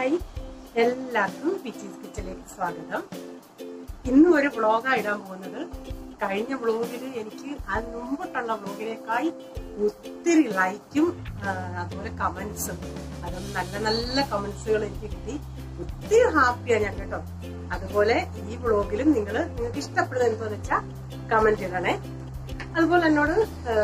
Hi എല്ലാവർക്കും വിച്ചീസ് കിച്ചണിലേക്ക് സ്വാഗതം ഇന്ന് ഒരു വ്ളോഗാണ് ഇടാൻ പോകുന്നത് കഴിഞ്ഞ വ്ളോഗിൽ എനിക്ക് അത് മുമ്പിട്ടുള്ള വ്ളോഗിനേക്കായി ഒത്തിരി ലൈക്കും അതുപോലെ കമന്റ്സും അതും നല്ല നല്ല കമന്റ്സുകൾ എനിക്ക് കിട്ടി ഒത്തിരി ഹാപ്പിയാണ് ഞാൻ കേട്ടോ അതുപോലെ ഈ വ്ളോഗിലും നിങ്ങൾ നിങ്ങൾക്ക് ഇഷ്ടപ്പെടുന്നത് എന്താന്ന് വെച്ചാൽ കമന്റ് ഇടണേ അതുപോലെ എന്നോട്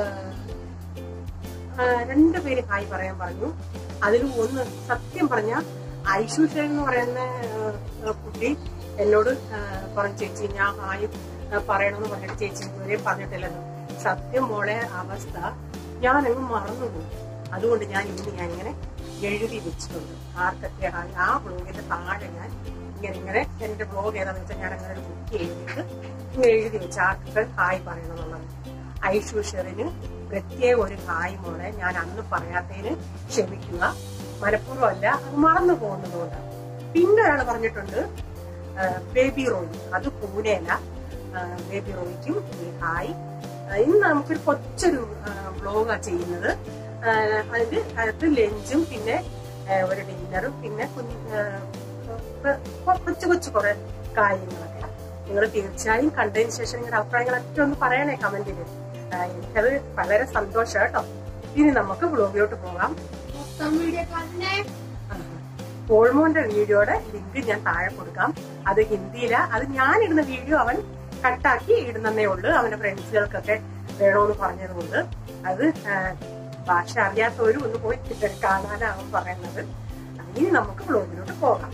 രണ്ടുപേര് ഹായ് പറയാൻ പറഞ്ഞു അതിൽ ഒന്ന് സത്യം പറഞ്ഞ ഐശുഷൻ എന്ന് പറയുന്ന ആ, കുട്ടി എന്നോട് ആ, പറഞ്ഞു ചേച്ചി ഞാൻ ഹായ് ആ, പറയണമെന്ന് പറഞ്ഞിട്ട് ചേച്ചി ഇതുവരെ പറഞ്ഞിട്ടില്ലെന്ന് സത്യം മോളെ അവസ്ഥ ഞാൻ അങ്ങ് മറന്നുപോയി അതുകൊണ്ട് ഞാൻ ഇന്ന് ഞാൻ ഇങ്ങനെ എഴുതി വെച്ചിട്ടുണ്ട് ആർക്കൊക്കെ ഹായ് ആ ബ്ലോഗിന്റെ താഴെ ഞാൻ ഇങ്ങനെ ഇങ്ങനെ എന്റെ ബ്ലോഗ് ഏതാന്ന് വെച്ചാൽ ഞാൻ അങ്ങനെ ഒരു ബുക്ക് ചെയ്തിട്ട് ഇങ്ങനെ എഴുതി വെച്ച് ആർക്കൊക്കെ ഹായ് പറയണമെന്നുള്ളത് ഐശ്വര്യന് പ്രത്യേക ഒരു ഹായ് മോളെ ഞാൻ അന്ന് പറയാത്തതിന് ക്ഷമിക്കുക മനഃപൂർവ്വമല്ല അത് മറന്നു പോകുന്നതുകൊണ്ട് പിന്നെ ഒരാൾ പറഞ്ഞിട്ടുണ്ട് ആ, ബേബി റോയി അത് പൂനെയല്ല ആ, ബേബി റോയിക്കും ഈ ഹായ് ആ, ഇന്ന് നമുക്കൊരു കൊച്ചൊരു വ്ലോഗാ ചെയ്യുന്നത് ആ, അതില് അത് ലഞ്ചും പിന്നെ ആ, ഒരു ഡിന്നറും പിന്നെ കുഞ്ഞ് ആ, കൊ- കൊച്ചു കൊച്ചു കുറെ കാര്യങ്ങളൊക്കെ നിങ്ങൾ തീർച്ചയായും കണ്ടതിന് ശേഷം നിങ്ങളുടെ അഭിപ്രായങ്ങളൊക്കെ ഒന്ന് പറയണേ കമന്റിൽ എനിക്കത് വളരെ സന്തോഷം കേട്ടോ ഇനി നമുക്ക് വ്ലോഗിലോട്ട് പോകാം മൊത്തം വീഡിയോ കാണണേ പോൾമോന്റെ വീഡിയോയുടെ ലിങ്ക് ഞാൻ താഴെ കൊടുക്കാം അത് ഹിന്ദിയിലാ അത് ഞാൻ ഇടുന്ന വീഡിയോ അവൻ കട്ടാക്കി ഇടുന്നേ ഉള്ളൂ അവന്റെ ഫ്രണ്ട്സുകൾക്കൊക്കെ വേണമെന്ന് പറഞ്ഞതുകൊണ്ട് അത് ആ, ഭാഷ അറിയാത്തവരും ഒന്ന് പോയി കാണാനാണ് അവൻ പറയുന്നത് ഇനി നമുക്ക് വ്ലോഗിലോട്ട് പോകാം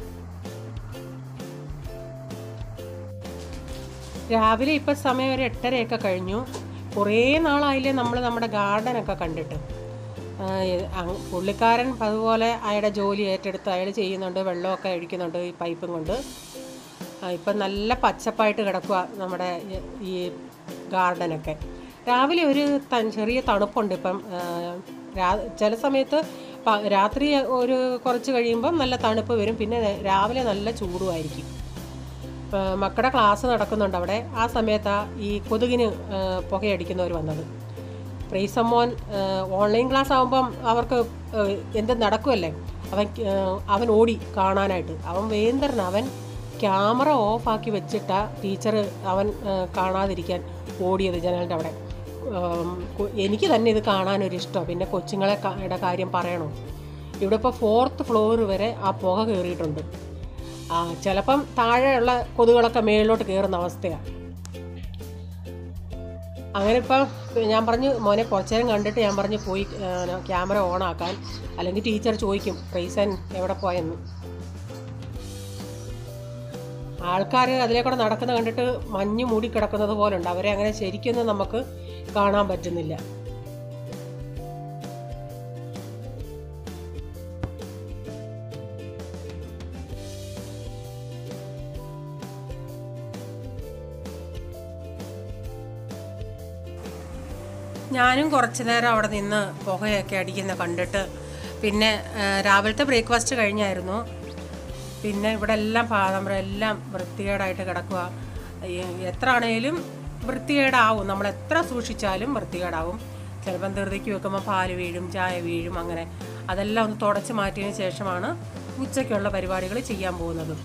രാവിലെ ഇപ്പൊ സമയം ഒരു എട്ടരയൊക്കെ കഴിഞ്ഞു കുറേ നാളായില്ലേ നമ്മൾ നമ്മുടെ ഗാർഡനൊക്കെ കണ്ടിട്ട് ആ, എ- അങ് പുള്ളിക്കാരൻ അതുപോലെ അയാളുടെ ജോലി ഏറ്റെടുത്ത് അയാൾ ചെയ്യുന്നുണ്ട് വെള്ളമൊക്കെ ഒഴിക്കുന്നുണ്ട് ഈ പൈപ്പും കൊണ്ട് ആ, ഇപ്പം നല്ല പച്ചപ്പായിട്ട് കിടക്കുക നമ്മുടെ ഈ- ഈ ഗാർഡനൊക്കെ രാവിലെ ഒരു ത- ചെറിയ തണുപ്പുണ്ട് ഇപ്പം ആ, രാ- ചില സമയത്ത് പ- രാത്രി ഒരു കുറച്ച് കഴിയുമ്പം നല്ല തണുപ്പ് വരും പിന്നെ രാവിലെ നല്ല ചൂടുമായിരിക്കും ആ, മക്കളുടെ ക്ലാസ് നടക്കുന്നുണ്ട് അവിടെ ആ സമയത്താണ് ഈ കൊതുകിന് ആ, പുകയടിക്കുന്നവർ വന്നത് പ്രീസമ്മോൻ ഓൺലൈൻ ക്ലാസ് ആകുമ്പം അവർക്ക് ആ, എന്ത് നടക്കുമല്ലേ അവൻ ആ, അവൻ ഓടി കാണാനായിട്ട് അവൻ വേന്തരൻ അവൻ ക്യാമറ ഓഫാക്കി വെച്ചിട്ട ടീച്ചർ അവൻ ആ, കാണാതിരിക്കാൻ ഓടിയത് ജനലിൻ്റെ അവിടെ ആം, കു- എനിക്ക് തന്നെ ഇത് കാണാനൊരു ഇഷ്ടമാണ് പിന്നെ കൊച്ചുങ്ങളെ കാ- ടെ കാര്യം പറയണോ ഇവിടെ ഇപ്പോൾ ഫോർത്ത് ഫ്ലോർ വരെ ആ പുക കയറിയിട്ടുണ്ട് ആ ചിലപ്പം താഴെയുള്ള കൊതുകളൊക്കെ മേളിലോട്ട് കയറുന്ന അവസ്ഥയാണ് അങ്ങനെ ഇപ്പം ഞാൻ പറഞ്ഞു മോനെ കുറച്ച് നേരം കണ്ടിട്ട് ഞാൻ പറഞ്ഞു പോയി ആ, ക്യാമറ ഓൺ ആക്കാൻ അല്ലെങ്കിൽ ടീച്ചർ ചോദിക്കും റീസൺ എവിടെ പോയെന്ന് ആൾക്കാർ അതിലെ കൂടെ നടക്കുന്ന കണ്ടിട്ട് മഞ്ഞ് മൂടി കിടക്കുന്നത് പോലെ ഉണ്ട് അവരെ അങ്ങനെ ശരിക്കൊന്നും നമുക്ക് കാണാൻ പറ്റുന്നില്ല ഞാനും കുറച്ച് നേരം അവിടെ നിന്ന് പുകയൊക്കെ അടിക്കുന്ന കണ്ടിട്ട് പിന്നെ ആ, രാവിലത്തെ ബ്രേക്ക്ഫാസ്റ്റ് കഴിഞ്ഞായിരുന്നു പിന്നെ ഇവിടെ എല്ലാം പാതമ്പരം എല്ലാം വൃത്തികേടായിട്ട് കിടക്കുക ഈ എത്ര ആണേലും വൃത്തികേടാവും നമ്മൾ എത്ര സൂക്ഷിച്ചാലും വൃത്തികേടാവും ചിലപ്പം ധൃതിക്ക് വെക്കുമ്പോൾ പാല് വീഴും ചായ വീഴും അങ്ങനെ അതെല്ലാം ഒന്ന് തുടച്ച് മാറ്റിയതിന് ശേഷമാണ് ഉച്ചയ്ക്കുള്ള പരിപാടികൾ ചെയ്യാൻ പോകുന്നത്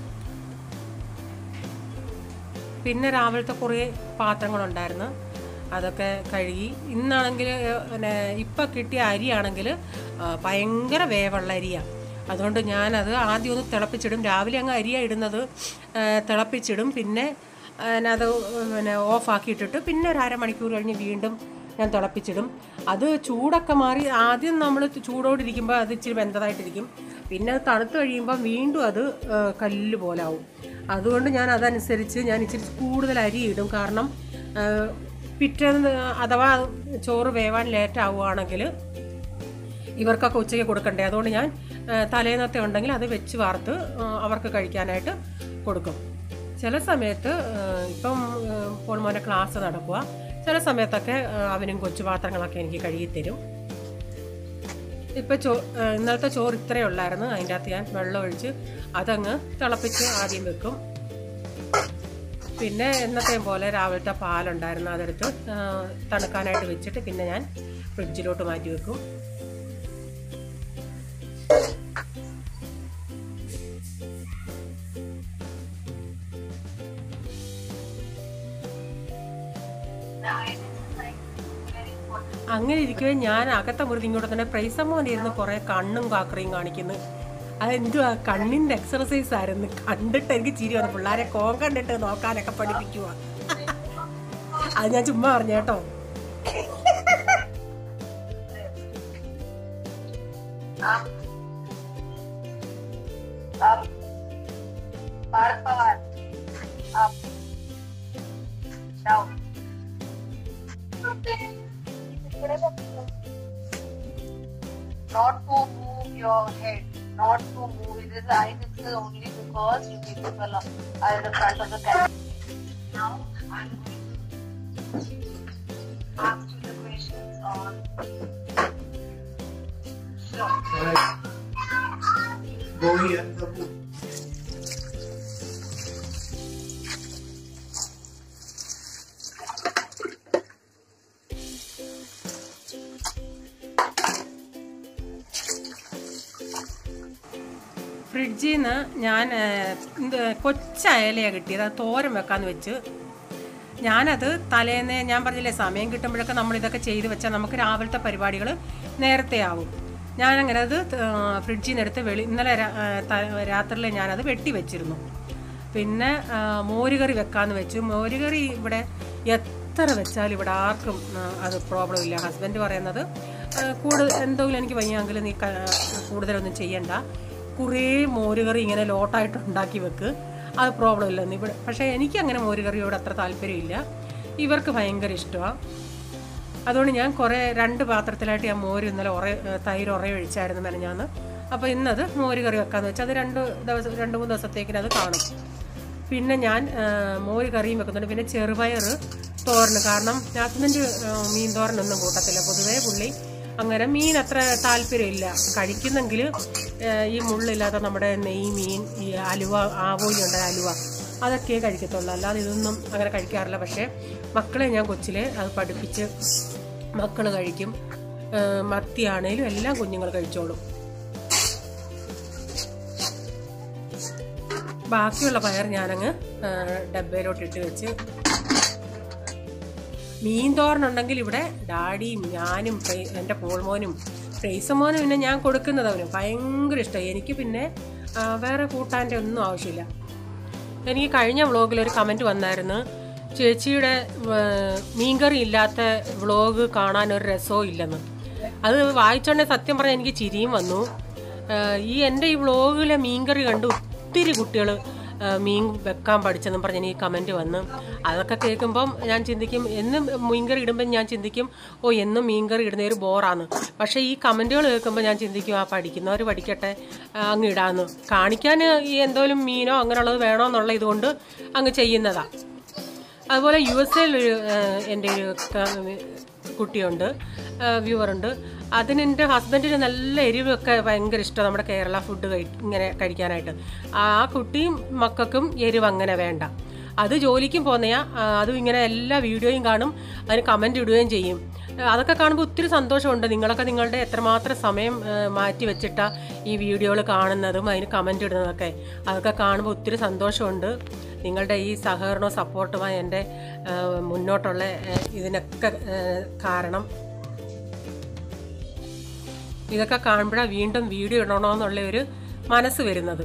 പിന്നെ രാവിലത്തെ കുറേ പാത്രങ്ങളുണ്ടായിരുന്നു അതൊക്കെ കഴുകി ഇന്നാണെങ്കിൽ പിന്നെ ഇപ്പം കിട്ടിയ അരിയാണെങ്കിൽ ആ, ഭയങ്കര വേവുള്ള അരിയാണ് അതുകൊണ്ട് ഞാനത് ആദ്യം ഒന്ന് തിളപ്പിച്ചിടും രാവിലെ അങ്ങ് അരിയാണ് ഇടുന്നത് ആ, തിളപ്പിച്ചിടും പിന്നെ ആ, അത് പിന്നെ ഓഫാക്കിയിട്ടിട്ട് പിന്നെ ഒരു അരമണിക്കൂർ കഴിഞ്ഞ് വീണ്ടും ഞാൻ തിളപ്പിച്ചിടും അത് ചൂടൊക്കെ മാറി ആദ്യം നമ്മൾ ചൂടോടിരിക്കുമ്പോൾ അത് ഇച്ചിരി വെന്തതായിട്ടിരിക്കും പിന്നെ അത് തണുത്ത് കഴിയുമ്പോൾ വീണ്ടും അത് ആ, കല്ല് പോലെ ആവും അതുകൊണ്ട് ഞാൻ അതനുസരിച്ച് ഞാൻ ഇച്ചിരി കൂടുതൽ അരി ഇടും കാരണം ആ, പിറ്റേന്ന് അഥവാ ചോറ് വേവാൻ ലേറ്റ് ആവുകയാണെങ്കിൽ ഇവർക്കൊക്കെ ഉച്ചയ്ക്ക് കൊടുക്കണ്ടേ അതുകൊണ്ട് ഞാൻ ആ, തലേന്നത്തെ ഉണ്ടെങ്കിൽ അത് വെച്ച് വാർത്ത് ആ, അവർക്ക് കഴിക്കാനായിട്ട് കൊടുക്കും ചില സമയത്ത് ആ, ഇപ്പം ആ, പോൾമോൻ്റെ ക്ലാസ് നടക്കുക ചില സമയത്തൊക്കെ ആ, അവനും കൊച്ചു പാത്രങ്ങളൊക്കെ എനിക്ക് കഴുകി തരും ഇപ്പം ചോ ആ, ഇന്നലത്തെ ചോറ് ഇത്രയേ ഉള്ളായിരുന്നു അതിൻ്റെ അകത്ത് ഞാൻ വെള്ളം ഒഴിച്ച് അതങ്ങ് തിളപ്പിച്ച് ആദ്യം വെക്കും പിന്നെ എന്നത്തെയും പോലെ രാവിലത്തെ പാലുണ്ടായിരുന്നു അതെടുത്ത് ആ, തണുക്കാനായിട്ട് വെച്ചിട്ട് പിന്നെ ഞാൻ ഫ്രിഡ്ജിലോട്ട് മാറ്റി വെക്കും അങ്ങനെ ഇരിക്കുവേ ഞാൻ അകത്തെ മുറി ഇങ്ങോട്ട് തന്നെ പ്രൈസമ്മോൻ ഇരുന്ന് കുറെ കണ്ണും കാക്കറയും കാണിക്കുന്നു അതെന്തുവാ കണ്ണിന്റെ എക്സർസൈസ് ആയിരുന്നു കണ്ടിട്ട് എനിക്ക് ചിരി വന്നു പിള്ളേരെ കോം കണ്ടിട്ട് നോക്കാനൊക്കെ പഠിപ്പിക്കുക അത് ഞാൻ ചുമ്മാ പറഞ്ഞു കേട്ടോ Up. Up. Far forward. Up. Down. Not to move your head. Not to move it. This eye this is only because you people are in the front of the camera. Now I'm going to ask you the questions on Alright. Go here, the book. ഫ്രിഡ്ജിൽ നിന്ന് ഞാൻ കൊച്ചയലയാണ് കിട്ടിയത് അത് തോരൻ വെക്കാന്ന് വെച്ച് ഞാനത് തലേന്ന് ഞാൻ പറഞ്ഞില്ലേ സമയം കിട്ടുമ്പോഴൊക്കെ നമ്മൾ ഇതൊക്കെ ചെയ്ത് വെച്ചാൽ നമുക്ക് രാവിലത്തെ പരിപാടികൾ നേരത്തെ ആവും ഞാനങ്ങനെ അത് ഫ്രിഡ്ജിൽ നിന്ന് എടുത്ത് വെളി ഇന്നലെ രാ- ആ, ത- രാത്രിയിൽ ഞാനത് വെട്ടി വെച്ചിരുന്നു പിന്നെ ആ, മോരുകറി വെക്കാന്ന് വെച്ചു മോരുകറി ഇവിടെ എത്ര വെച്ചാലും ഇവിടെ ആർക്കും ആ, അത് പ്രോബ്ലം ഇല്ല ഹസ്ബൻഡ് പറയുന്നത് ആ, കൂടുതൽ എന്തെങ്കിലും എനിക്ക് വയ്യെങ്കിൽ നീ ക- കൂടുതലൊന്നും ചെയ്യണ്ട കുറേ മോരുകറി ഇങ്ങനെ ലോട്ടായിട്ട് ഉണ്ടാക്കി വെക്ക് അത് പ്രോബ്ലം ഇല്ലെന്ന് ഇവിടെ പക്ഷേ എനിക്ക് അങ്ങനെ മോരുകറിയോട് അത്ര താല്പര്യമില്ല ഇവർക്ക് ഭയങ്കര ഇഷ്ടമാണ് അതുകൊണ്ട് ഞാൻ കുറേ രണ്ട് പാത്രത്തിലായിട്ട് ഞാൻ മോര് ഇന്നലെ ഉറ തൈര് ഉറ ഒഴിച്ചായിരുന്നു മെനഞ്ഞാന്ന് അപ്പോൾ ഇന്നത് മോര് കറി വെക്കാന്ന് വെച്ചാൽ അത് രണ്ട് ദിവസം രണ്ട് മൂന്ന് ദിവസത്തേക്കിന് അത് കാണും പിന്നെ ഞാൻ ആ, മോര് കറിയും വെക്കുന്നുണ്ട് പിന്നെ ചെറുപയർ തോരന് കാരണം ഹസ്ബൻഡ് ആ, മീൻ തോരനൊന്നും കൂട്ടത്തില്ല പൊതുവേ പുള്ളി അങ്ങനെ മീൻ അത്ര താല്പര്യമില്ല കഴിക്കുന്നെങ്കിൽ ഈ മുള്ളില്ലാത്ത നമ്മുടെ നെയ് മീൻ ഈ അലുവ ആവോലിയുണ്ട് അലുവ അതൊക്കെ കഴിക്കത്തുള്ളൂ അല്ലാതെ ഇതൊന്നും അങ്ങനെ കഴിക്കാറില്ല പക്ഷേ മക്കളെ ഞാൻ കൊച്ചിലെ അത് പഠിപ്പിച്ച് മക്കൾ കഴിക്കും ആ, മത്തിയാണേലും എല്ലാം കുഞ്ഞുങ്ങൾ കഴിച്ചോളും ബാക്കിയുള്ള പയർ ഞാനങ്ങ് ആ, ഡബ്ബയിലോട്ട് ഇട്ട് വെച്ച് മീൻ തോരനുണ്ടെങ്കിൽ ഇവിടെ ഡാഡിയും ഞാനും പ്രേ- എൻ്റെ പോൾമോനും പ്രേസമോനും പിന്നെ ഞാൻ കൊടുക്കുന്നത് അവന് ഭയങ്കര ഇഷ്ടമായി എനിക്ക് പിന്നെ ആ, വേറെ കൂട്ടാൻ്റെ ഒന്നും ആവശ്യമില്ല എനിക്ക് കഴിഞ്ഞ വ്ളോഗിൽ ഒരു കമൻറ്റ് വന്നായിരുന്നു ചേച്ചിയുടെ ആ, മീൻകറി ഇല്ലാത്ത വ്ളോഗ് കാണാൻ ഒരു രസവും ഇല്ലെന്ന് അത് വായിച്ചോണ്ടേ സത്യം പറഞ്ഞാൽ എനിക്ക് ചിരിയും വന്നു ആ, ഈ എൻ്റെ ഈ വ്ളോഗിലെ മീൻകറി കണ്ട് ഒത്തിരി കുട്ടികൾ മീൻ വെക്കാൻ പഠിച്ചെന്നും പറഞ്ഞ് എനിക്ക് കമൻറ്റ് വന്ന് അതൊക്കെ കേൾക്കുമ്പം ഞാൻ ചിന്തിക്കും എന്നും മീൻകറി ഇടുമ്പം ഞാൻ ചിന്തിക്കും ഓ എന്നും മീൻകറി ഇടുന്ന ഒരു ബോറാണ് പക്ഷേ ഈ കമൻറ്റുകൾ കേൾക്കുമ്പോൾ ഞാൻ ചിന്തിക്കും ആ പഠിക്കുന്നവർ പഠിക്കട്ടെ ആ, അങ്ങ് ഇടാന്ന് കാണിക്കാൻ ഈ എന്തോലും മീനോ അങ്ങനെയുള്ളത് വേണോന്നുള്ള ഇതുകൊണ്ട് അങ്ങ് ചെയ്യുന്നതാണ് അതുപോലെ യു എസ് എയിൽ ഒരു എൻ്റെ ഒരു ക- കുട്ടിയുണ്ട് വ്യൂവറുണ്ട് അതിന് എൻ്റെ ഹസ്ബൻഡിന് നല്ല എരിവൊക്കെ ഭയങ്കര ഇഷ്ടം നമ്മുടെ കേരള ഫുഡ് കഴി ഇങ്ങനെ കഴിക്കാനായിട്ട് ആ കുട്ടിയും മക്കൾക്കും എരിവ് അങ്ങനെ വേണ്ട അത് ജോലിക്കും പോന്നെയാ ആ, അതും ഇങ്ങനെ എല്ലാ വീഡിയോയും കാണും അതിന് കമൻ്റ് ഇടുകയും ചെയ്യും ആ, അതൊക്കെ കാണുമ്പോൾ ഒത്തിരി സന്തോഷമുണ്ട് നിങ്ങളൊക്കെ നിങ്ങളുടെ എത്രമാത്രം സമയം ആ, മാറ്റി വെച്ചിട്ടാ ഈ വീഡിയോകൾ കാണുന്നതും അതിന് കമൻ്റ് ഇടുന്നതൊക്കെ അതൊക്കെ കാണുമ്പോൾ ഒത്തിരി സന്തോഷമുണ്ട് നിങ്ങളുടെ ഈ സഹകരണവും സപ്പോർട്ടുമായി എൻ്റെ ആ, മുന്നോട്ടുള്ള ആ, ഇതിനൊക്കെ ആ, കാരണം ഇതൊക്കെ കാണുമ്പോഴാണ് വീണ്ടും വീഡിയോ ഇടണമെന്നുള്ള ഒരു മനസ്സ് വരുന്നത്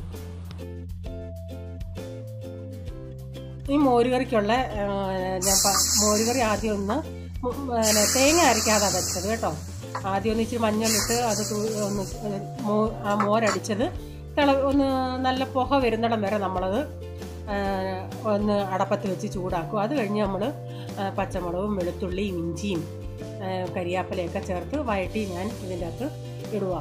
ഈ മോരുകറിക്കുള്ള ആ, ഞാൻ പ- മോരുകറി ആദ്യം ഒന്ന് മു- പിന്നെ തേങ്ങ അരയ്ക്കാതെ വെച്ചത് കേട്ടോ ആദ്യം ഒന്ന് ഇച്ചിരി മഞ്ഞളിട്ട് അത് തു- ഒന്ന് മോ ആ മോരടിച്ചത് തിള ഒന്ന് നല്ല പുക വരുന്നിടം വരെ നമ്മളത് ആ, ഒന്ന് അടപ്പത്ത് വെച്ച് ചൂടാക്കും അത് കഴിഞ്ഞ് നമ്മൾ പച്ചമുളകും വെളുത്തുള്ളിയും ഇഞ്ചിയും ആ, കരിയാപ്പിലയൊക്കെ ചേർത്ത് വഴറ്റി ഞാൻ ഇതിൻ്റെ അകത്ത് ഇടുക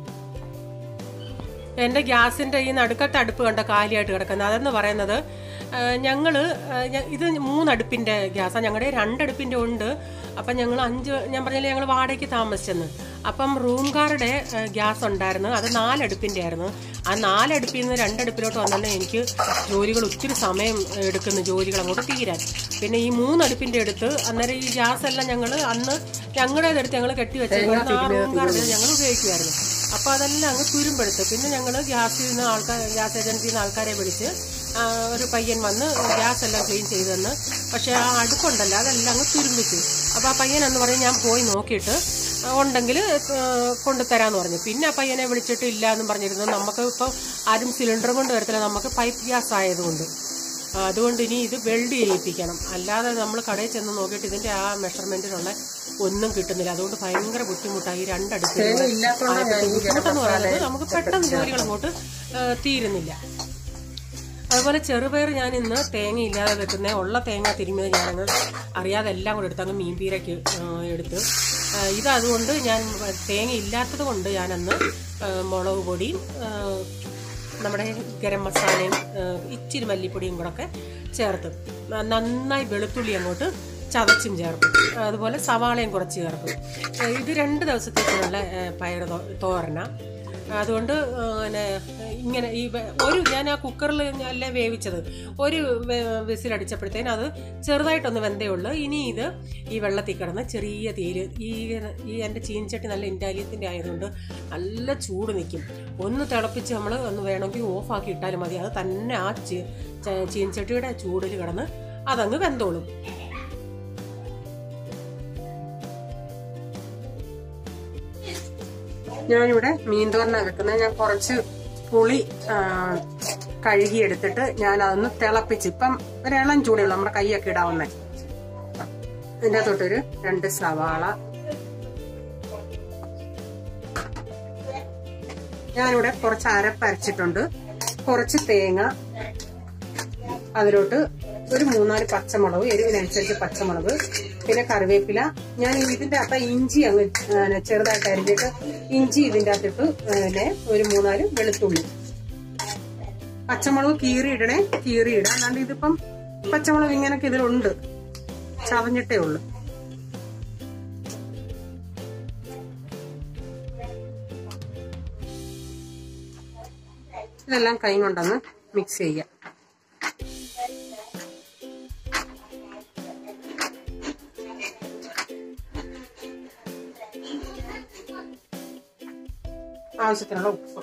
എൻ്റെ ഗ്യാസിൻ്റെ ഈ നടുക്കത്തെ അടുപ്പ് കണ്ട കാലിയായിട്ട് കിടക്കുന്നത് അതെന്ന് പറയുന്നത് ഞങ്ങൾ ഇത് മൂന്നടുപ്പിൻ്റെ ഗ്യാസാണ് ഞങ്ങളുടെ രണ്ടടുപ്പിൻ്റെ ഉണ്ട് അപ്പം ഞങ്ങൾ അഞ്ച് ഞാൻ പറഞ്ഞില്ലേ ഞങ്ങൾ വാടകയ്ക്ക് താമസിച്ചെന്ന് അപ്പം റൂംകാരുടെ ഗ്യാസ് ഉണ്ടായിരുന്നു അത് നാലടുപ്പിൻ്റെ ആയിരുന്നു ആ നാലടുപ്പിൽ നിന്ന് രണ്ടടുപ്പിലോട്ട് വന്നാൽ എനിക്ക് ജോലികൾ ഒത്തിരി സമയം എടുക്കുന്നു ജോലികൾ അങ്ങോട്ട് തീരാൻ പിന്നെ ഈ മൂന്നടുപ്പിൻ്റെ അടുത്ത് അന്നേരം ഈ ഗ്യാസ് എല്ലാം ഞങ്ങൾ അന്ന് ഞങ്ങളുടേതെടുത്ത് ഞങ്ങൾ കെട്ടി വെച്ചേക്കുന്നത് ആ റൂംകാരുടെ ഞങ്ങൾ ഉപയോഗിക്കുമായിരുന്നു അപ്പോൾ അതെല്ലാം അങ്ങ് തുരുമ്പെടുത്ത് പിന്നെ ഞങ്ങൾ ഗ്യാസിൽ നിന്ന് ആൾക്കാർ ഗ്യാസ് ഏജൻസിയിൽ നിന്ന് ആൾക്കാരെ വിളിച്ച് ആ, ഒരു പയ്യൻ വന്ന് ഗ്യാസ് എല്ലാം ക്ലീൻ ചെയ്ത് തന്ന് പക്ഷെ ആ അടുപ്പുണ്ടല്ലോ അതെല്ലാം അങ്ങ് തുരുമ്പിച്ചു അപ്പോൾ ആ പയ്യൻ എന്ന് പറഞ്ഞ് ഞാൻ പോയി നോക്കിയിട്ട് ഉണ്ടെങ്കിൽ കൊണ്ടുതരാമെന്ന് പറഞ്ഞു പിന്നെ ആ പയ്യനെ വിളിച്ചിട്ട് ഇല്ല എന്നും പറഞ്ഞിരുന്നു നമുക്ക് ഇപ്പോൾ ആരും സിലിണ്ടർ കൊണ്ട് വരത്തില്ല നമുക്ക് പൈപ്പ് ഗ്യാസ് ആയതുകൊണ്ട് ആ, അതുകൊണ്ട് ഇനി ഇത് വെൽഡ് ചെയ്യിപ്പിക്കണം അല്ലാതെ നമ്മൾ കടയിൽ ചെന്ന് നോക്കിയിട്ട് ഇതിന്റെ ആ മെഷർമെന്റിനുള്ള ഒന്നും കിട്ടുന്നില്ല അതുകൊണ്ട് ഭയങ്കര ബുദ്ധിമുട്ടായി ഈ രണ്ടടുപ്പിൽ ബുദ്ധിമുട്ടെന്ന് പറയുന്നത് നമുക്ക് പെട്ടെന്ന് ജോലികൾ അങ്ങോട്ട് ആ, തീരുന്നില്ല അതുപോലെ ചെറുപയർ ഞാൻ ഇന്ന് തേങ്ങ ഇല്ലാതെ വെക്കുന്ന ഉള്ള തേങ്ങ തിരുമ്മിയത് ഞാനങ്ങ് അറിയാതെ എല്ലാം കൂടെ എടുത്ത് അങ്ങ് മീൻപീരയ്ക്ക് ആ, എടുത്ത് ആ, ഇത് അതുകൊണ്ട് ഞാൻ തേങ്ങ ഇല്ലാത്തത് കൊണ്ട് ഞാനന്ന് ആ, മുളക് പൊടിയും ആ, നമ്മുടെ ഗരം മസാലയും ആ, ഇച്ചിരി മല്ലിപ്പൊടിയും കൂടെ ഒക്കെ ചേർത്ത് ന- നന്നായി വെളുത്തുള്ളി അങ്ങോട്ട് ചതച്ചും ചേർക്കും അതുപോലെ സവാളയും കുറച്ച് ചേർക്കും ആ, ഇത് രണ്ട് ദിവസത്തേക്കുള്ള ആ, പയർ തോ- തോരന അതുകൊണ്ട് ആ, പിന്നെ ഇങ്ങനെ ഈ വെ- ഒരു ഞാൻ ആ കുക്കറിൽ അല്ലേ വേവിച്ചത് ഒരു വിസിലടിച്ചപ്പോഴത്തേനും അത് ചെറുതായിട്ടൊന്ന് വെന്തേ ഉള്ളൂ ഇനി ഇത് ഈ വെള്ളത്തിൽ കിടന്ന് ചെറിയ തീര് ഈ ഈ എൻ്റെ ചീനച്ചട്ടി നല്ല ഇൻറ്റാലിയത്തിൻ്റെ ആയതുകൊണ്ട് നല്ല ചൂട് നിൽക്കും ഒന്ന് തിളപ്പിച്ച് നമ്മൾ ഒന്ന് വേണമെങ്കിൽ ഓഫാക്കി ഇട്ടാലും മതി അത് തന്നെ ആ ചീ ച- ചീനച്ചട്ടിയുടെ ചൂടിൽ കിടന്ന് അതങ്ങ് വെന്തോളും ഞാനിവിടെ മീൻതോരന വെക്കുന്നത് ഞാൻ കുറച്ച് പുളി ആ, കഴുകിയെടുത്തിട്ട് ഞാൻ അതൊന്ന് തിളപ്പിച്ച് ഇപ്പം ഒരു ഇളം ചൂടുള്ളൂ നമ്മുടെ കൈയൊക്കെ ഇടാവുന്നേ ഇതിൻ്റെ അകത്തോട്ടൊരു രണ്ട് സവാള ഞാനിവിടെ കുറച്ച് അരപ്പരച്ചിട്ടുണ്ട് കുറച്ച് തേങ്ങ അതിലോട്ട് ഒരു മൂന്നാല് പച്ചമുളക് എരിവിനനുസരിച്ച് പച്ചമുളക് പിന്നെ കറിവേപ്പില ഞാൻ ഇതിന്റെ അകത്ത് ഇഞ്ചി അങ്ങ് ആ, ചെറുതായിട്ട് അരിഞ്ഞിട്ട് ഇഞ്ചി ഇതിന്റെ അകത്തിട്ട് പിന്നെ ഒരു മൂന്നാല് വെളുത്തുള്ളി പച്ചമുളക് കീറി ഇടണേ കീറി ഇടാം അല്ലാണ്ട് ഇതിപ്പം പച്ചമുളക് ഇങ്ങനൊക്കെ ഇതിലുണ്ട് ചതഞ്ഞിട്ടേ ഉള്ളു ഇതെല്ലാം കൈ കൊണ്ടൊന്ന് മിക്സ് ചെയ്യാം ആവശ്യത്തിനുള്ള ഉപ്പ്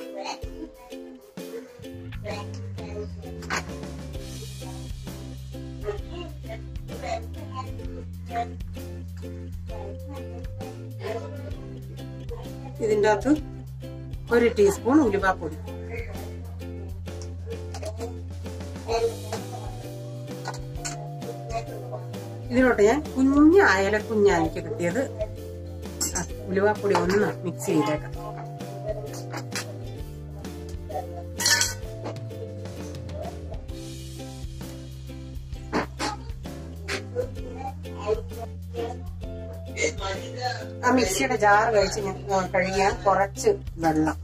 ഇതിൻ്റെ അകത്ത് ഒരു ടീസ്പൂൺ ഉലുവാപ്പൊടി ഇതിലോട്ട് ഞാൻ കുഞ്ഞ അയല കുഞ്ഞാ എനിക്ക് കിട്ടിയത് ആ, ഉലുവാപ്പൊടി ഒന്ന് മിക്സ് ചെയ്തേക്കാം ആ മിക്സിയുടെ ജാർ കഴിച്ച് ഞാൻ ആ, കഴുകിയാൽ കുറച്ച് വെള്ളം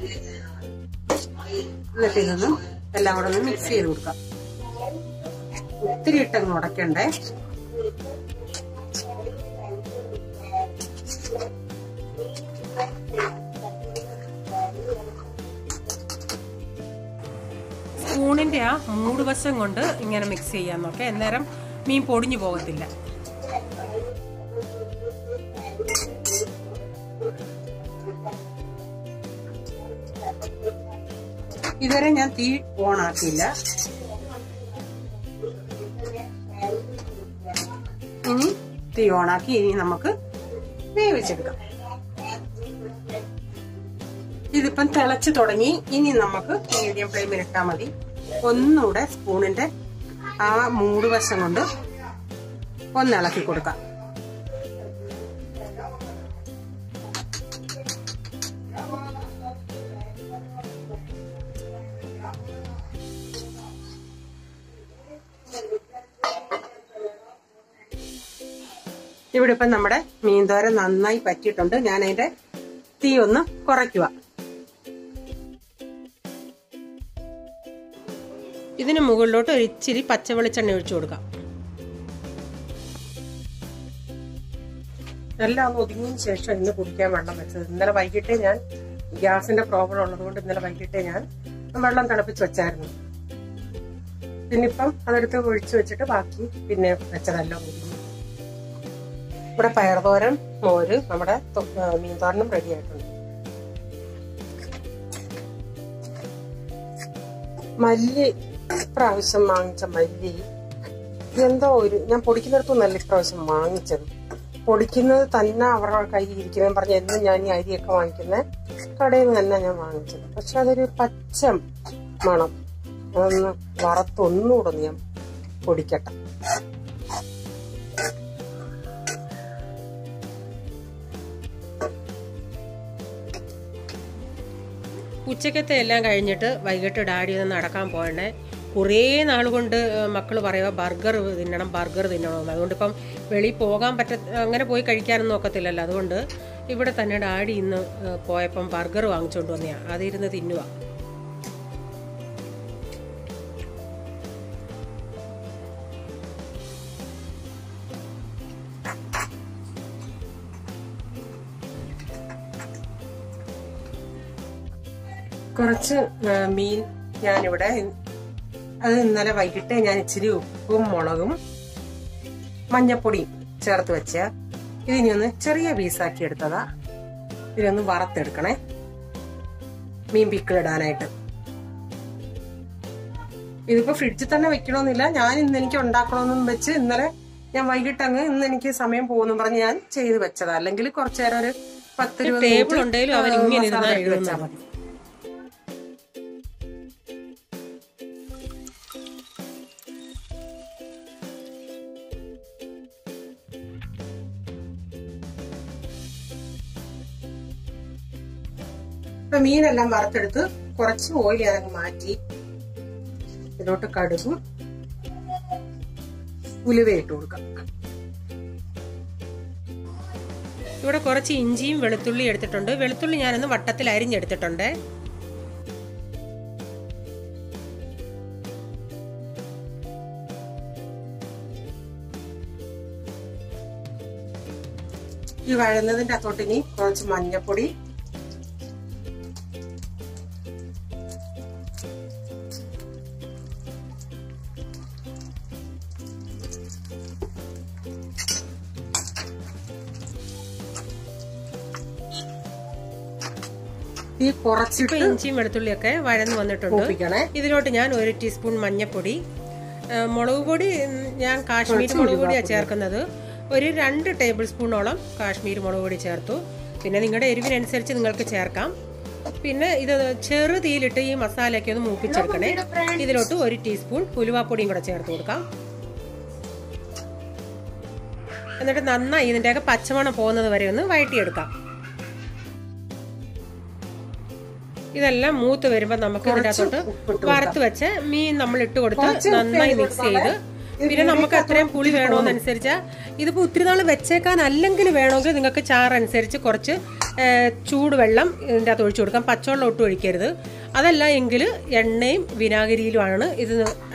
എന്നിട്ട് ഇതൊന്ന് എല്ലാം കൂടെ ഒന്ന് മിക്സ് ചെയ്ത് കൊടുക്കാം ഒത്തിരി ഇട്ടങ്ങ് ഉടക്കണ്ടേ സ്പൂണിന്റെ ആ മൂടുവശം കൊണ്ട് ഇങ്ങനെ മിക്സ് ചെയ്യാൻ നോക്കാം അന്നേരം മീൻ പൊടിഞ്ഞു പോകത്തില്ല ഇതുവരെ ഞാൻ തീ ഓൺ ആക്കിയില്ല ഇനി തീ ഓണാക്കി ഇനി നമുക്ക് വേവിച്ചെടുക്കാം ഇതിപ്പം തിളച്ച് തുടങ്ങി ഇനി നമുക്ക് മീഡിയം ഫ്ലെയിമിൽ ഇട്ടാൽ മതി ഒന്നുകൂടെ സ്പൂണിന്റെ ആ മൂടുവശം കൊണ്ട് ഒന്ന് ഇളക്കി കൊടുക്കാം ഇവിടെ ഇപ്പം നമ്മുടെ മീൻതോര നന്നായി പറ്റിയിട്ടുണ്ട് ഞാൻ അതിന്റെ തീ ഒന്ന് കുറയ്ക്കുക ഇതിന് മുകളിലോട്ട് ഒരു ഇച്ചിരി പച്ച വെളിച്ചെണ്ണ ഒഴിച്ചു കൊടുക്കാം എല്ലാം ഒന്ന് ഒതുങ്ങിയതിന് ശേഷം ഇന്ന് കുടിക്കാൻ വെള്ളം വെച്ചത് ഇന്നലെ വൈകിട്ടേ ഞാൻ ഗ്യാസിന്റെ പ്രോബ്ലം ഉള്ളതുകൊണ്ട് ഇന്നലെ വൈകിട്ടേ ഞാൻ വെള്ളം തിളപ്പിച്ച് വെച്ചായിരുന്നു പിന്നിപ്പം അതെടുത്ത് ഒഴിച്ചു വെച്ചിട്ട് ബാക്കി പിന്നെ വെച്ചതെല്ലാം ഒതുങ്ങി ഇവിടെ പയർതോരൻ മോര് നമ്മുടെ തൊ- ആ, മീൻതോരനും റെഡി ആയിട്ടുണ്ട് മല്ലി ഇപ്രാവശ്യം വാങ്ങിച്ച മല്ലി എന്തോ ഒരു ഞാൻ പൊടിക്കുന്നിടത്തുനിന്നല്ല ഇപ്രാവശ്യം വാങ്ങിച്ചത് പൊടിക്കുന്നത് തന്നെ അവരുടെ കയ്യിൽ ഇരിക്കുന്നതെന്ന് പറഞ്ഞ് എന്നും ഞാൻ ഈ അരിയൊക്കെ വാങ്ങിക്കുന്നത് കടയിൽ നിന്ന് തന്നെ ഞാൻ വാങ്ങിച്ചത് പക്ഷെ അതൊരു പച്ച മണം അതൊന്ന് വറുത്തൊന്നുകൂടെ ഒന്ന് ഞാൻ പൊടിക്കട്ടെ ഉച്ചക്കത്തെ എല്ലാം കഴിഞ്ഞിട്ട് വൈകിട്ട് ഡാഡി ഒന്ന് നടക്കാൻ പോകണേ കുറേ നാൾ കൊണ്ട് മക്കൾ പറയുക ബർഗർ തിന്നണം ബർഗർ തിന്നണമെന്ന് അതുകൊണ്ട് ഇപ്പം വെളിയിൽ പോകാൻ പറ്റ അങ്ങനെ പോയി കഴിക്കാനൊന്നും ഒക്കത്തില്ലല്ലോ അതുകൊണ്ട് ഇവിടെ തന്നെ ഡാഡി ഇന്ന് ഏഹ്, പോയപ്പം ബർഗർ വാങ്ങിച്ചുകൊണ്ട് വന്നെയാ അതിരുന്ന് തിന്നുക കുറച്ച് ആ, മീൻ ഞാനിവിടെ അത് ഇന്നലെ വൈകിട്ട് ഞാൻ ഇച്ചിരി ഉപ്പും മുളകും മഞ്ഞപ്പൊടിയും ചേർത്ത് വെച്ച ഇതിനി ഒന്ന് ചെറിയ പീസാക്കി എടുത്തതാ ഇതിനൊന്ന് വറുത്തെടുക്കണേ മീൻ പിക്കിളിടാനായിട്ട് ഇതിപ്പോ ഫ്രിഡ്ജിൽ തന്നെ വെക്കണമെന്നില്ല ഞാൻ ഇന്ന് എനിക്ക് ഉണ്ടാക്കണമെന്നും വെച്ച് ഇന്നലെ ഞാൻ വൈകിട്ട് അങ്ങ് ഇന്ന് എനിക്ക് സമയം പോകുന്നു പറഞ്ഞ് ഞാൻ ചെയ്ത് വെച്ചതാ അല്ലെങ്കിൽ കുറച്ചു നേരം ഒരു പത്ത് ഇരുപത് ടേബിൾ ഉണ്ടെങ്കിലും അവൻ ഇങ്ങനെ ഇരുന്നാ മസാല ഇട്ട് വെച്ചാ എഴുതുന്നത്. മതി ഇപ്പൊ മീനെല്ലാം വറുത്തെടുത്ത് കുറച്ച് ഓയിൽ ഞാനങ്ങ് മാറ്റി ഇതിലോട്ട് കടുകും ഉലുവ ഇട്ട് കൊടുക്കാം ഇവിടെ കുറച്ച് ഇഞ്ചിയും വെളുത്തുള്ളി എടുത്തിട്ടുണ്ട് വെളുത്തുള്ളി ഞാനൊന്ന് വട്ടത്തിൽ അരിഞ്ഞെടുത്തിട്ടുണ്ട് ഈ വഴന്നതിന്റെ അകത്തോട്ട് ഇനി കുറച്ച് മഞ്ഞപ്പൊടി ഈ ഇപ്പൊ കുറച്ചിട്ട് ഇഞ്ചിയും വെളുത്തുള്ളിയൊക്കെ വഴന്ന് വന്നിട്ടുണ്ട് മൂപ്പിക്കണേ ഇതിലോട്ട് ഞാൻ ഒരു ടീസ്പൂൺ മഞ്ഞപ്പൊടി ആ, മുളക് പൊടി ഉം, ഞാൻ കാശ്മീരി മുളക് പൊടിയാണ് ചേർക്കുന്നത് ഒരു രണ്ട് ടേബിൾ സ്പൂണോളം കാശ്മീരി മുളക് പൊടി ചേർത്തു പിന്നെ നിങ്ങളുടെ എരിവിനനുസരിച്ച് നിങ്ങൾക്ക് ചേർക്കാം പിന്നെ ഇത് ചെറു തീയിലിട്ട് ഈ മസാലയൊക്കെ ഒന്ന് മൂപ്പിച്ചെടുക്കണേ ഇതിലോട്ട് ഒരു ടീസ്പൂൺ ഉലുവാപ്പൊടിയും കൂടെ ചേർത്ത് കൊടുക്കാം എന്നിട്ട് നന്നായി ഇതിൻ്റെയൊക്കെ പച്ചമണം പോകുന്നത് വരെ ഒന്ന് വഴറ്റിയെടുക്കാം ഇതെല്ലാം മൂത്ത് വരുമ്പോൾ നമുക്ക് ഇതിൻ്റെ അകത്തോട്ട് ഉപ്പിട്ട് വറുത്ത് വെച്ച് മീൻ നമ്മൾ ഇട്ട് കൊടുത്ത് നന്നായി മിക്സ് ചെയ്ത് പിന്നെ നമുക്ക് അത്രയും പുളി വേണമെന്നനുസരിച്ച് ഇതിപ്പോൾ ഒത്തിരി നാൾ വെച്ചേക്കാൻ അല്ലെങ്കിൽ വേണമെങ്കിൽ നിങ്ങൾക്ക് ചാറനുസരിച്ച് കുറച്ച് ഏ, ചൂടുവെള്ളം ഇതിൻ്റെ അകത്ത് ഒഴിച്ചു കൊടുക്കാം പച്ചവെള്ളം ഒട്ടും ഒഴിക്കരുത് അതല്ല എങ്കിൽ എണ്ണയും വിനാഗിരിയിലുമാണ് ഇത്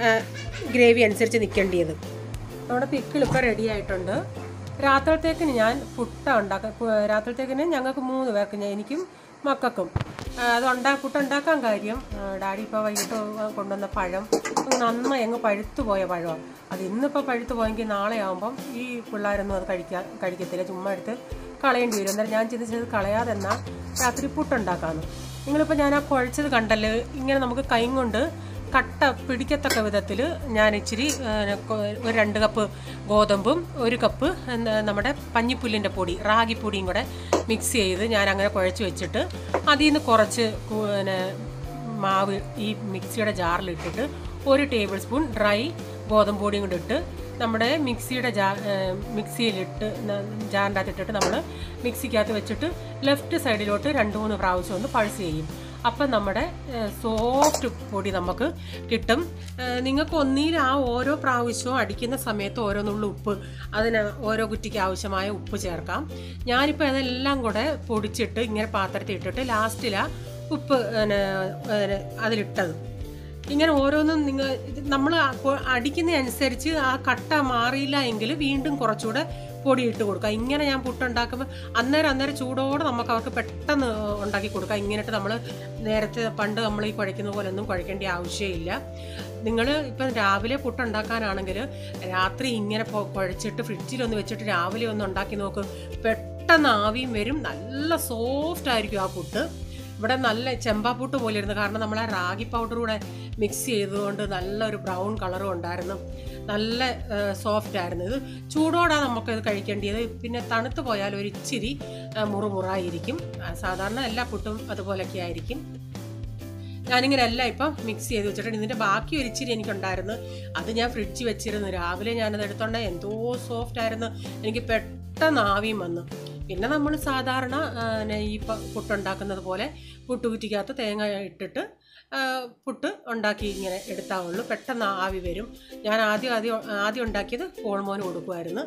ഗ്രേവി അനുസരിച്ച് നിൽക്കേണ്ടത് നമ്മുടെ പിക്കിൾ ഇപ്പോൾ റെഡി ആയിട്ടുണ്ട് രാത്രിത്തേക്കിന് ഞാൻ പുട്ട ഉണ്ടാക്കാം പു- രാത്രിത്തേക്കിന് ഞങ്ങൾക്ക് മൂന്ന് പേർക്ക് ഞാൻ എനിക്കും മക്കൾക്കും ആ, അത് ഉണ്ടാ പുട്ടുണ്ടാക്കാൻ കാര്യം ആ, ഡാഡി ഇപ്പോൾ വൈകിട്ട് കൊണ്ടുവന്ന പഴം അങ്ങ് നന്നായി അങ്ങ് പഴുത്തു പോയ പഴമാണ് അത് ഇന്നിപ്പോൾ പഴുത്തു പോയെങ്കിൽ നാളെ ആകുമ്പം ഈ പിള്ളേരൊന്നും അത് കഴിക്കാൻ കഴിക്കത്തില്ല ചുമ്മാ എടുത്ത് കളയേണ്ടി വരും അന്നേരം ഞാൻ ചിന്തിച്ചത് കളയാതെ എന്നാൽ രാത്രി പുട്ടുണ്ടാക്കാമെന്ന് നിങ്ങളിപ്പോൾ ഞാൻ ആ കുഴച്ചത് കണ്ടല്ലോ ഇങ്ങനെ നമുക്ക് കൈ കൊണ്ട് കട്ട പിടിക്കത്തക്ക വിധത്തിൽ ഞാൻ ഇച്ചിരി ആ, കൊ- ഒരു രണ്ട് കപ്പ് ഗോതമ്പും ഒരു കപ്പ് എന്താ നമ്മുടെ പഞ്ഞിപ്പുല്ലിൻ്റെ പൊടി റാഗിപ്പൊടിയും കൂടെ മിക്സ് ചെയ്ത് ഞാൻ അങ്ങനെ കുഴച്ച് വെച്ചിട്ട് അതിൽ നിന്ന് കുറച്ച് കു- പിന്നെ മാവ് ഈ മിക്സിയുടെ ജാറിലിട്ടിട്ട് ഒരു ടേബിൾ സ്പൂൺ ഡ്രൈ ഗോതമ്പ് പൊടിയും കൂടെ ഇട്ട് നമ്മുടെ മിക്സിയുടെ ജാ ഏ, മിക്സിയിലിട്ട് ന- ജാറിൻ്റെ അകത്ത് ഇട്ടിട്ട് നമ്മൾ മിക്സിക്കകത്ത് വെച്ചിട്ട് ലെഫ്റ്റ് സൈഡിലോട്ട് രണ്ട് മൂന്ന് പ്രാവശ്യം ഒന്ന് പൾസ് ചെയ്യും അപ്പം നമ്മുടെ സോഫ്റ്റ് പൊടി നമുക്ക് കിട്ടും ഏ, നിങ്ങൾക്ക് ഒന്നിയിൽ ആ ഓരോ പ്രാവശ്യവും അടിക്കുന്ന സമയത്ത് ഓരോന്നുള്ള ഉപ്പ് അതിന് ഓരോ കുറ്റിക്ക് ആവശ്യമായ ഉപ്പ് ചേർക്കാം ഞാനിപ്പോൾ അതെല്ലാം കൂടെ പൊടിച്ചിട്ട് ഇങ്ങനെ പാത്രത്തിൽ ഇട്ടിട്ട് ലാസ്റ്റിലാണ് ഉപ്പ് പിന്നെ, പിന്നെ അതിലിട്ടത് ഇങ്ങനെ ഓരോന്നും നിങ്ങൾ നമ്മൾ അടിക്കുന്നതനുസരിച്ച് ആ കട്ട മാറിയില്ല എങ്കിൽ വീണ്ടും കുറച്ചുകൂടെ പൊടി ഇട്ട് കൊടുക്കുക ഇങ്ങനെ ഞാൻ പുട്ടുണ്ടാക്കുമ്പോൾ അന്നേരം അന്നേരം ചൂടോടെ നമുക്ക് അവർക്ക് പെട്ടെന്ന് ഉണ്ടാക്കി കൊടുക്കാം ഇങ്ങനെയിട്ട് നമ്മൾ നേരത്തെ പണ്ട് നമ്മൾ ഈ കുഴയ്ക്കുന്ന പോലെ ഒന്നും കുഴക്കേണ്ട ആവശ്യമില്ല നിങ്ങൾ ഇപ്പം രാവിലെ പുട്ടുണ്ടാക്കാനാണെങ്കിൽ രാത്രി ഇങ്ങനെ പൊ- കുഴച്ചിട്ട് ഫ്രിഡ്ജിലൊന്ന് വെച്ചിട്ട് രാവിലെ ഒന്ന് ഉണ്ടാക്കി നോക്ക് പെട്ടെന്ന് ആവിയും വരും നല്ല സോഫ്റ്റ് ആയിരിക്കും ആ പുട്ട് ഇവിടെ നല്ല ചെമ്പാപ്പൂട്ട് പോലെ ഇരുന്നു കാരണം നമ്മൾ ആ റാഗി പൗഡർ കൂടെ മിക്സ് ചെയ്തതുകൊണ്ട് നല്ലൊരു ബ്രൗൺ കളറും ഉണ്ടായിരുന്നു നല്ല സോഫ്റ്റ് ആയിരുന്നു ഇത് ചൂടോടെ നമുക്കിത് കഴിക്കേണ്ടത് പിന്നെ തണുത്ത് പോയാൽ ഒരു ഇച്ചിരി ആ, മുറുമുറായിരിക്കും ആ, സാധാരണ എല്ലാ പുട്ടും അതുപോലൊക്കെ ആയിരിക്കും ഞാനിങ്ങനെ എല്ലാം ഇപ്പം മിക്സ് ചെയ്ത് വെച്ചിട്ടുണ്ട് ഇതിൻ്റെ ബാക്കി ഒരു ഇച്ചിരി എനിക്കുണ്ടായിരുന്നു അത് ഞാൻ ഫ്രിഡ്ജിൽ വെച്ചിരുന്നു രാവിലെ ഞാനത് എടുത്തോണ്ട് എന്തോ സോഫ്റ്റ് ആയിരുന്നു എനിക്ക് പെട്ടെന്ന് ആവിയും വന്നു പിന്നെ നമ്മൾ സാധാരണ ആ, നെ ഈ പ- പുട്ടുണ്ടാക്കുന്നത് പോലെ പുട്ടുകുറ്റിക്കകത്ത് തേങ്ങ ഇട്ടിട്ട് ആ, പുട്ട് ഉണ്ടാക്കി ഇങ്ങനെ എടുത്താവുള്ളൂ പെട്ടെന്ന് ആവി വരും ഞാൻ ആദ്യം ആദ്യം ആദ്യം ഉണ്ടാക്കിയത് കോൾമോന് കൊടുക്കുമായിരുന്നു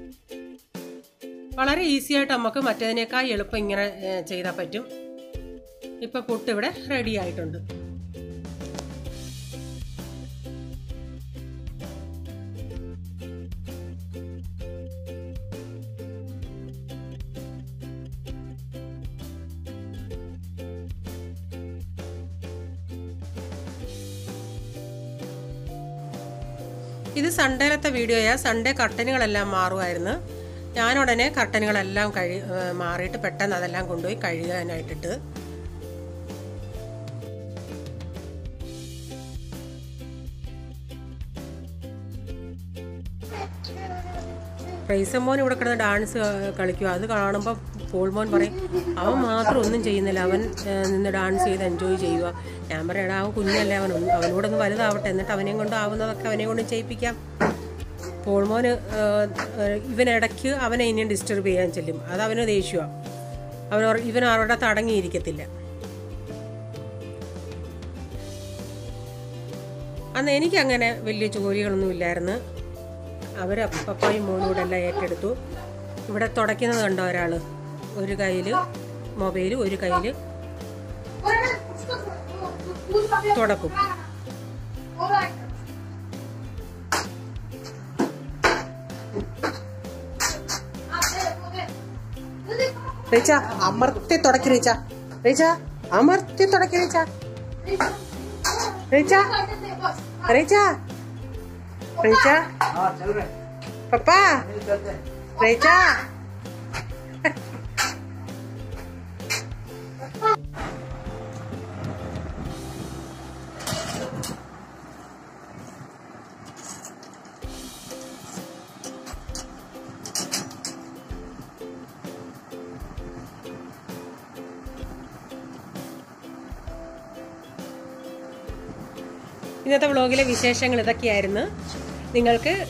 വളരെ ഈസി ആയിട്ട് നമുക്ക് മറ്റേതിനേക്കാൾ എളുപ്പം ഇങ്ങനെ ഏ, ചെയ്താൽ പറ്റും ഇപ്പം പുട്ട് ഇവിടെ റെഡി ആയിട്ടുണ്ട് ഇത് സൺഡേലത്തെ വീഡിയോയാ സൺഡേ കർട്ടനുകളെല്ലാം മാറുമായിരുന്നു ഞാൻ ഉടനെ കർട്ടനുകളെല്ലാം കഴി ഏ, മാറിയിട്ട് പെട്ടെന്ന് അതെല്ലാം കൊണ്ടുപോയി കഴുകാനായിട്ടിട്ട് പ്രൈസമോൻ ഇവിടെ കിടന്ന് ഡാൻസ് കളിക്കുക അത് കാണുമ്പോൾ പോൾമോൻ പറയും അവൻ മാത്രം ഒന്നും ചെയ്യുന്നില്ല അവൻ ഏ, നിന്ന് ഡാൻസ് ചെയ്ത് എൻജോയ് ചെയ്യുക ഞാൻ പറയടാ അവൻ കുഞ്ഞല്ലേ അവൻ ഒന്ന് അവനോട് ഒന്ന് വലുതാവട്ടെ എന്നിട്ട് അവനെയും കൊണ്ട് ആവുന്നതൊക്കെ അവനെ കൊണ്ട് ചെയ്യിപ്പിക്കാം പോൾമോന് ഏ, ഏ, ഇവനിടയ്ക്ക് അവനെ ഇനിയും ഡിസ്റ്റർബ് ചെയ്യാൻ ചെല്ലും അത് അവന് ദേഷ്യമാണ് അവൻ ഒറ- ഇവൻ അവരുടെ അടങ്ങിയിരിക്കത്തില്ല അന്ന് എനിക്കങ്ങനെ വലിയ ജോലികളൊന്നും ഇല്ലായിരുന്നു അവർ പപ്പായും മോനും കൂടെ എല്ലാം ഏറ്റെടുത്തു ഇവിടെ തുടയ്ക്കുന്നത് കണ്ടോ ഒരാൾ ഒരു കയ്യിൽ മൊബൈൽ ഒരു കയ്യിൽ തുടക്കും റീച്ച അമർത്തി തുടക്കി റീച്ച റീച്ച അമർത്തി തുടക്കി റീച്ച റീച്ച റീച്ച റീച്ച हाँ चल रहे പപ്പാ हैं चलते हैं റീച്ച ഇന്നത്തെ വ്ളോഗിലെ വിശേഷങ്ങൾ ഇതൊക്കെയായിരുന്നു നിങ്ങൾക്ക്